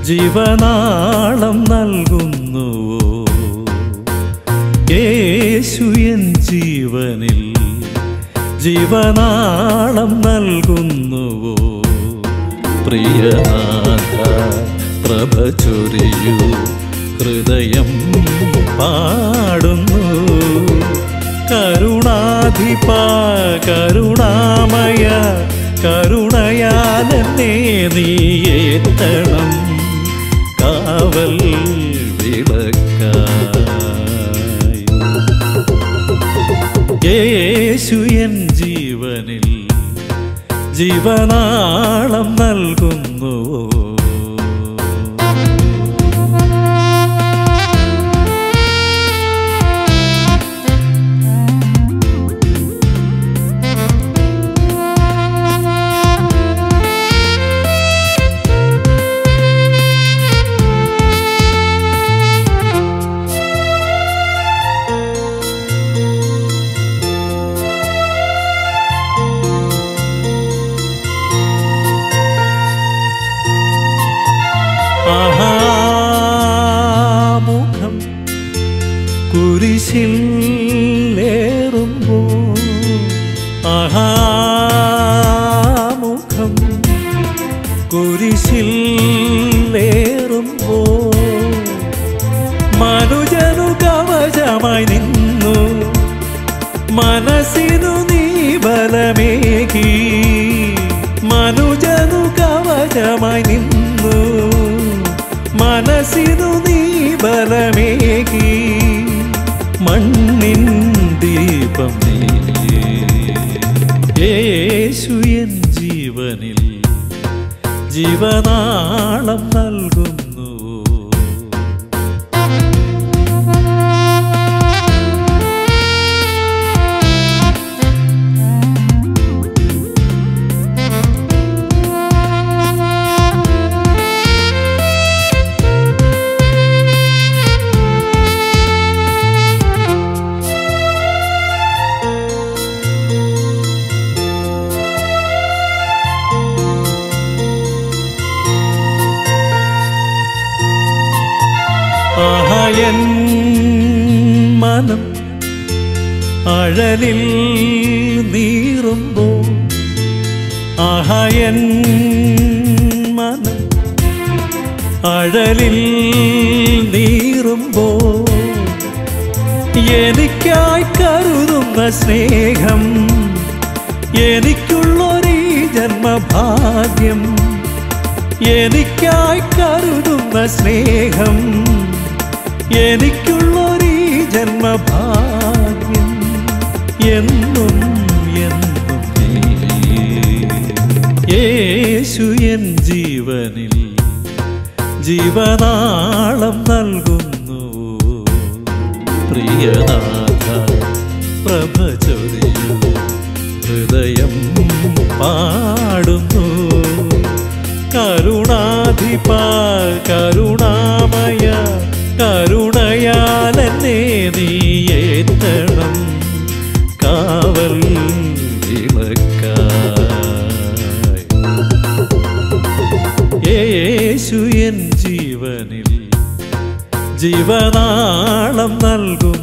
ജീവനാളം നൽകുന്നുവോ യേശു N ജീവനിൽ ജീവനാളം നൽകുന്നുവോ പ്രിയനാഥ പ്രഭ ചൊരിയൂ ഹൃദയം പാടുന്നു കരുണാധിപ കരുണാമയ കരുണയാലെന്നെ നീയേത്തണം കാവൽ വിളക്കായി യേശു എൻ ജീവനിൽ ജീവനാളം നൽകുന്നു ആഹാമുഖം കുരിശിൽ ഏറുമ്പോ ആഹാമുഖം കുരിശിൽ ഏറുമ്പോ മനുജനു കവചമായി നിന്നു മനസ്സിനു നീ ബലമേകി മനുജനു കവചമായി നിന്നു മനസ്സിനു നീ ബലമേകി മണ്ണിൻ ദീപം നീ യേശു എൻ ജീവനിൽ ജീവനാളം നൽകുന്നു ആഹയൻ മനം അഴലിൽ നീറുമ്പോ ആഹയൻ മനം അഴലിൽ നീറുമ്പോ എനിക്കായി കരുതുന്ന സ്നേഹം എനിക്കുള്ളൊരീ ജന്മഭാഗ്യം എനിക്കായി കരുതുന്ന സ്നേഹം എനിക്കുള്ളൊരീ ജന്മഭാഗ്യം എന്നും എന്നും നീ. യേശു എൻ ജീവനിൽ ജീവനാളം നൽകുന്നു പ്രിയനാഥ പ്രഭ ചൊരിയൂ ഹൃദയം പാടുന്നു കരുണാധിപ കരുണാമയ കരുണയാലെന്നെ നീയേത്തണം കാവൽ വിളക്കായി യേശു എൻ ജീവനിൽ ജീവനാളം നൽകും